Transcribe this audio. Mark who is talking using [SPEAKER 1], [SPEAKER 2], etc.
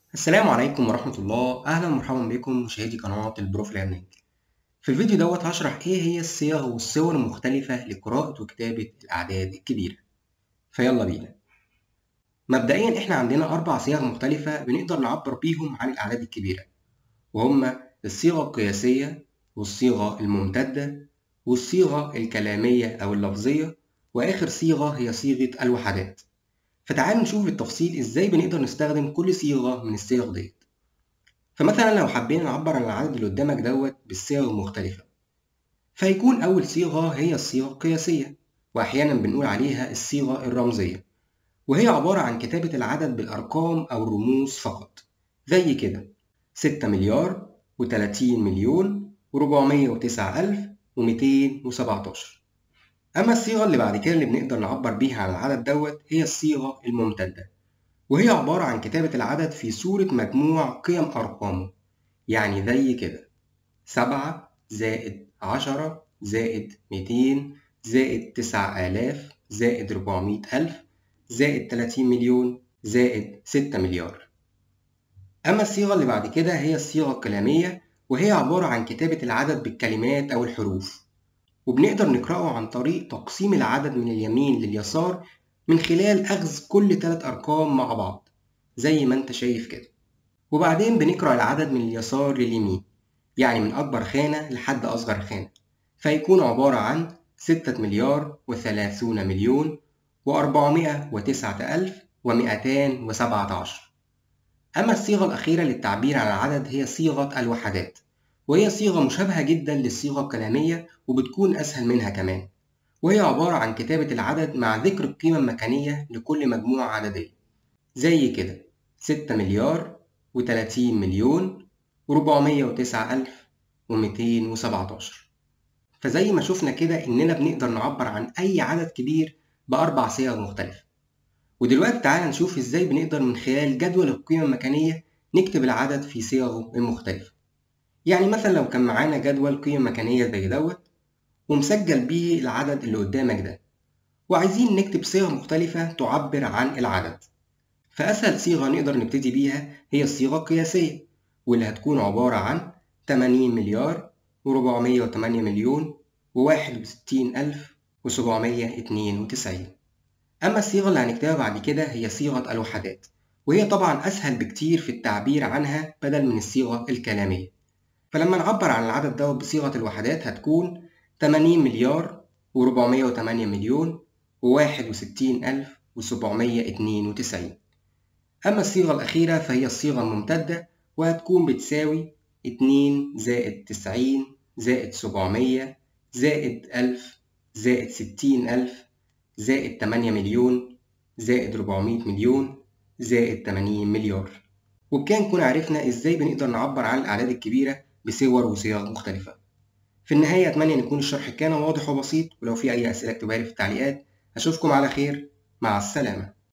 [SPEAKER 1] السلام عليكم ورحمة الله أهلا ومرحبا بكم مشاهدي قناة البروف ليرنينج في الفيديو دوت هشرح إيه هي الصيغ والصور المختلفة لقراءة وكتابة الأعداد الكبيرة فيلا بينا مبدئيا إحنا عندنا أربع صيغ مختلفة بنقدر نعبر بيهم عن الأعداد الكبيرة وهما الصيغة القياسية والصيغة الممتدة والصيغة الكلامية أو اللفظية وآخر صيغة هي صيغة الوحدات فتعالوا نشوف بالتفصيل ازاي بنقدر نستخدم كل صيغة من الصيغ ديت فمثلا لو حبينا نعبر عن العدد اللي قدامك دوت بالصيغ المختلفة فيكون أول صيغة هي الصيغة القياسية وأحيانا بنقول عليها الصيغة الرمزية وهي عبارة عن كتابة العدد بالأرقام أو الرموز فقط زي كده ستة مليار وتلاتين مليون وربعمية وتسعة ألف وميتين وسبعتاشر أما الصيغة اللي بعد كده اللي بنقدر نعبر بيها عن العدد دوت هي الصيغة الممتدة وهي عبارة عن كتابة العدد في صورة مجموع قيم أرقامه يعني زي كده سبعة زائد عشرة زائد ميتين زائد تسعة آلاف زائد ربعمية ألف زائد تلاتين مليون زائد ستة مليار أما الصيغة اللي بعد كده هي الصيغة الكلامية وهي عبارة عن كتابة العدد بالكلمات أو الحروف وبنقدر نقرأه عن طريق تقسيم العدد من اليمين لليسار من خلال أخذ كل تلات أرقام مع بعض زي ما أنت شايف كده وبعدين بنقرأ العدد من اليسار لليمين يعني من أكبر خانة لحد أصغر خانة فيكون عبارة عن ستة مليار وثلاثون مليون وأربعمائة وتسعة ألف ومئتان وسبعة عشر أما الصيغة الأخيرة للتعبير عن العدد هي صيغة الوحدات وهي صيغة مشابهة جدا للصيغة الكلامية وبتكون أسهل منها كمان وهي عبارة عن كتابة العدد مع ذكر القيمة المكانية لكل مجموعة عددية زي كده ستة مليار وتلاتين مليون وربعمية وتسعة ألف وميتين وسبعتاشر فزي ما شفنا كده إننا بنقدر نعبر عن أي عدد كبير بأربع صيغ مختلفة ودلوقتي تعالى نشوف إزاي بنقدر من خلال جدول القيمة المكانية نكتب العدد في صيغه المختلفة يعني مثلا لو كان معانا جدول قيم مكانية زي دوت ومسجل بيه العدد اللي قدامك ده وعايزين نكتب صيغة مختلفة تعبر عن العدد فأسهل صيغة نقدر نبتدي بيها هي الصيغة القياسية واللي هتكون عبارة عن 80 مليار و408 مليون و61 ألف و792 أما الصيغة اللي هنكتبها بعد كده هي صيغة الوحدات وهي طبعا أسهل بكتير في التعبير عنها بدل من الصيغة الكلامية فلما نعبر عن العدد دوت بصيغة الوحدات هتكون 80 مليار و408 مليون و61 ألف و792 أما الصيغة الأخيرة فهي الصيغة الممتدة وهتكون بتساوي 2 زائد 90 زائد 700 زائد 1000 زائد 60 ألف زائد 8 مليون زائد 400 مليون زائد 80 مليار وبكده نكون عرفنا ازاي بنقدر نعبر عن الأعداد الكبيرة بصور وصيغ مختلفة في النهاية أتمنى أن يكون الشرح كان واضح وبسيط ولو في أي أسئلة اكتبها لي في التعليقات أشوفكم على خير مع السلامة